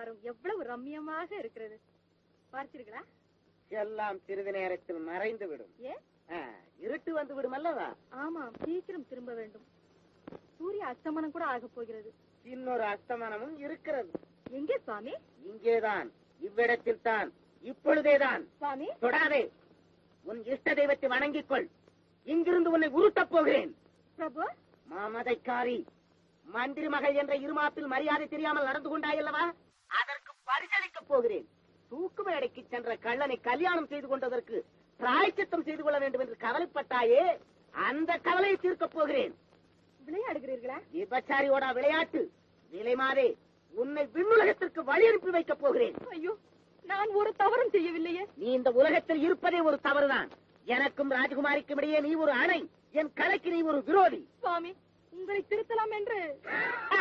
ராஜகுமாரம் எவ்வளவு ரம்மியமாக இருக்கிறது பார்த்தீர்களா எல்லாம் சிறிது நேரத்தில் மறைந்து விடும் ஏ ஆ, இருட்டு வந்து விடும் அல்லவா ஆமாம் சீக்கிரம் திரும்ப வேண்டும் சூரிய அஸ்தமனம் கூட ஆகப் போகிறது இன்னொரு அஸ்தமனமும் இருக்கிறது எங்கே சுவாமி இங்கேதான் இவ்விடத்தில் தான் இப்பொழுதேதான் சுவாமி தொடாதே உன் இஷ்ட தெய்வத்தை வணங்கிக் கொள் இங்கிருந்து உன்னை உருட்டப் போகிறேன் பிரபு மாமதைக்காரி மந்திரி மகள் என்ற இருமாப்பில் மரியாதை தெரியாமல் நடந்து கொண்டாயல்லவா அதற்கு பரிசளிக்கப் போகிறேன் தூக்கு மேடைக்கு சென்ற கள்ளனை கல்யாணம் செய்து கொண்டதற்கு பிராய்ச்சித்தம் செய்து கொள்ள வேண்டும் என்று கவலைப்பட்டாயே அந்த கவலையை தீர்க்கப் போகிறேன் விளையாடுகிறீர்களா விபச்சாரியோட விளையாட்டு விலைமாதே உன்னை விண்ணுலகத்திற்கு வழி அனுப்பி வைக்கப் போகிறேன் ஐயோ நான் ஒரு தவறும் செய்யவில்லையே நீ இந்த உலகத்தில் இருப்பதே ஒரு தவறுதான் எனக்கும் ராஜகுமாரிக்கும் இடையே நீ ஒரு அணை என் கலைக்கு நீ ஒரு விரோதி சுவாமி உங்களை திருத்தலாம் என்று